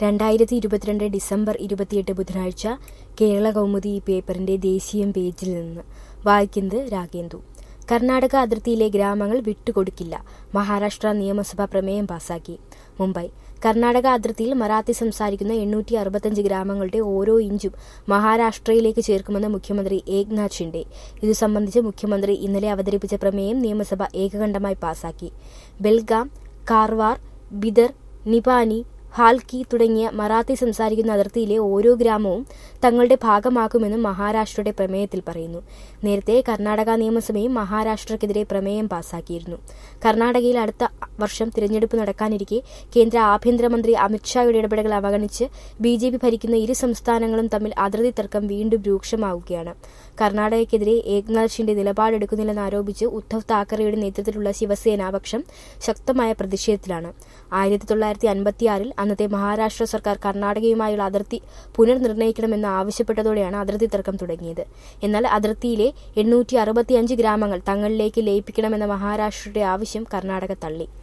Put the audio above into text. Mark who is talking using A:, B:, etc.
A: രണ്ടായിരത്തി ഇരുപത്തിരണ്ട് ഡിസംബർ ഇരുപത്തിയെട്ട് ബുധനാഴ്ച കേരള കൗമുദി ഈ പേപ്പറിന്റെ ദേശീയം പേജിൽ നിന്ന് വായിക്കുന്നത് രാഗേന്ദു കർണാടക അതിർത്തിയിലെ ഗ്രാമങ്ങൾ വിട്ടുകൊടുക്കില്ല മഹാരാഷ്ട്ര നിയമസഭ പ്രമേയം പാസാക്കി മുംബൈ കർണാടക അതിർത്തിയിൽ മറാത്തി സംസാരിക്കുന്ന എണ്ണൂറ്റി അറുപത്തഞ്ച് ഗ്രാമങ്ങളുടെ ഓരോ ഇഞ്ചും മഹാരാഷ്ട്രയിലേക്ക് ചേർക്കുമെന്ന് മുഖ്യമന്ത്രി ഏക്നാഥ് ഷിൻഡെ ഇതു സംബന്ധിച്ച് മുഖ്യമന്ത്രി ഇന്നലെ അവതരിപ്പിച്ച പ്രമേയം നിയമസഭ ഏകകണ്ഠമായി പാസാക്കി ബെൽഗാം കാർവാർ ബിദർ നിപാനി ഹാൽക്കി തുടങ്ങിയ മറാത്തി സംസാരിക്കുന്ന അതിർത്തിയിലെ ഓരോ ഗ്രാമവും തങ്ങളുടെ ഭാഗമാക്കുമെന്നും മഹാരാഷ്ട്രയുടെ പ്രമേയത്തിൽ പറയുന്നു നേരത്തെ കർണാടക നിയമസഭയും മഹാരാഷ്ട്രക്കെതിരെ പ്രമേയം പാസാക്കിയിരുന്നു കർണാടകയിൽ അടുത്ത വർഷം തിരഞ്ഞെടുപ്പ് നടക്കാനിരിക്കെ കേന്ദ്ര ആഭ്യന്തരമന്ത്രി അമിത്ഷായുടെ ഇടപെടലുകൾ അവഗണിച്ച് ബി ജെ പി ഭരിക്കുന്ന ഇരു സംസ്ഥാനങ്ങളും തമ്മിൽ അതിർത്തി തർക്കം വീണ്ടും രൂക്ഷമാവുകയാണ് കർണാടകയ്ക്കെതിരെ ഏക്നാഥ് ഷിൻഡെ നിലപാടെടുക്കുന്നില്ലെന്ന് ആരോപിച്ച് ഉദ്ധവ് താക്കറെയുടെ നേതൃത്വത്തിലുള്ള ശിവസേന പക്ഷം ശക്തമായ പ്രതിഷേധത്തിലാണ് ആയിരത്തി തൊള്ളായിരത്തി അൻപത്തിയാറിൽ അന്നത്തെ മഹാരാഷ്ട്ര സർക്കാർ കർണാടകയുമായുള്ള അതിർത്തി പുനർനിർണ്ണയിക്കണമെന്ന് ആവശ്യപ്പെട്ടതോടെയാണ് അതിർത്തി തർക്കം തുടങ്ങിയത് എന്നാൽ അതിർത്തിയിലെ എണ്ണൂറ്റി അറുപത്തിയഞ്ച് ഗ്രാമങ്ങൾ തങ്ങളിലേക്ക് ലയിപ്പിക്കണമെന്ന മഹാരാഷ്ട്രയുടെ ആവശ്യം കർണാടക തള്ളി